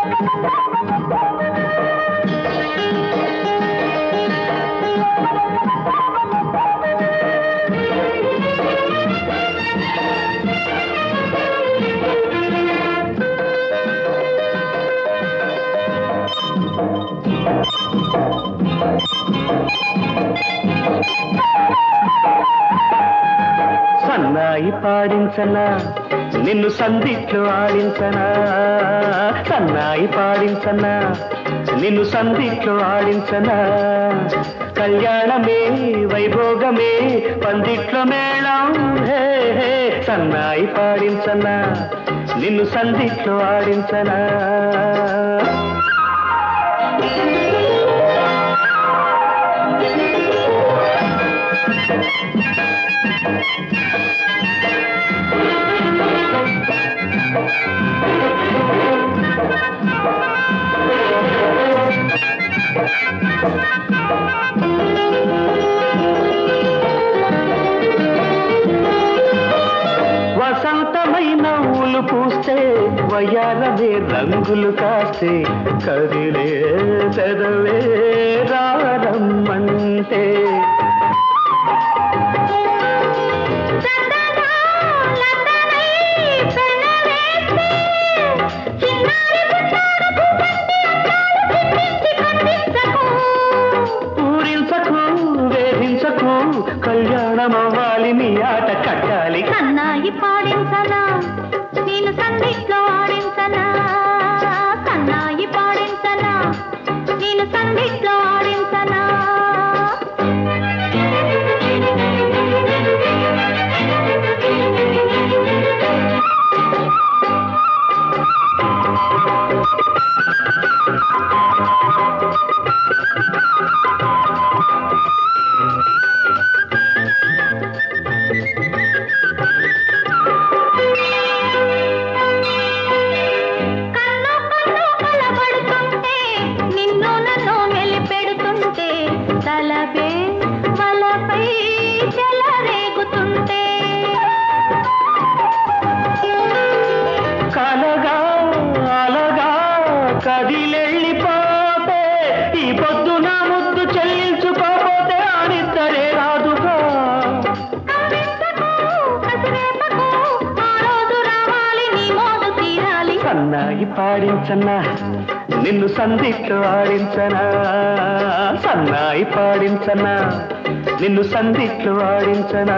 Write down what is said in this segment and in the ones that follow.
సన్నాయి పాడించనా నిన్ను సందిట్లో ఆడించనా సన్నాయి పాడించనా నిన్ను సందిట్లో ఆడించనా కళ్యాణమే వైభోగమే పందిట్లో మేళం హే హే సన్నాయి పాడించనా నిన్ను సందిట్లో ఆడించనా వసంతమైన ఊలు పూస్తే వయ్యాలవే రంగులు కాస్తే కదిలే చదవే రారమ్మంటే ఊరించకు వేధించకు కళ్యాణం అవ్వాలి నీ ఆట కట్టాలి సన్నాయి పాడించనా నేను సందిట్లో ఆడించనా సన్నాయి పాడించనా నేను సందిట్లో ఆడించనా కన్ను కన్ను కలబడుతుంటే నిన్ను నన్ను మెలిపెడుతుంటే తలపే వలపై చెలరేగుతుంటే కలగా అలగా కదిలెళ్ళిపోతే ఈ పొద్దు నా ముద్దు చెల్లించుకోపోతే ఆడిద్దరే రాదుగా కవ్వింతకు, కసిరేపకు, ఆ రోజు రావాలి నీ మోజు తీరాలి సన్నాయి పాడించనా నిన్ను సందిట్లో ఆడించనా సన్నాయి పాడించనా నిన్ను సందిట్లో ఆడించనా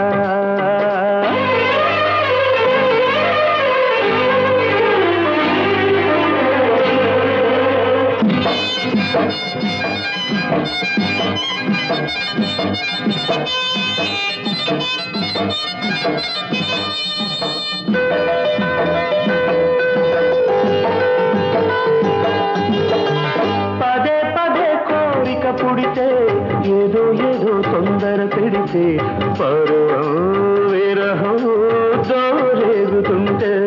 పదే పదే కోరిక పుడితే ఏదో ఏదో తొందర పెడితే పరువం విరహం దోరేగుతుంటే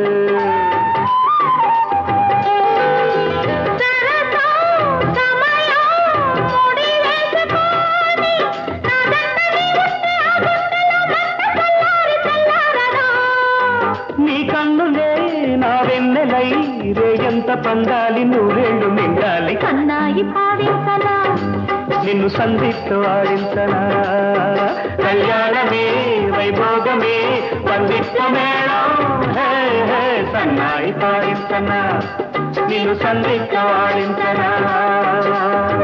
సరసం, సమయం, ముడి వేసుకొని, నా దండని ఉంటే ఆ గుండెలో మంట చల్లారి చల్లారదా. నీ కన్నులే నా వెన్నెలై రేగంత పండాలి నూరేళ్ళు నిండాలి సన్నాయి పాడించనా నిన్ను సందిట్లో ఆడించనా కళ్యాణమే వైభోగమే పందిట్ల మేళం హే హే సన్నాయి పాడించనా నిన్ను సందిట్లో ఆడించనా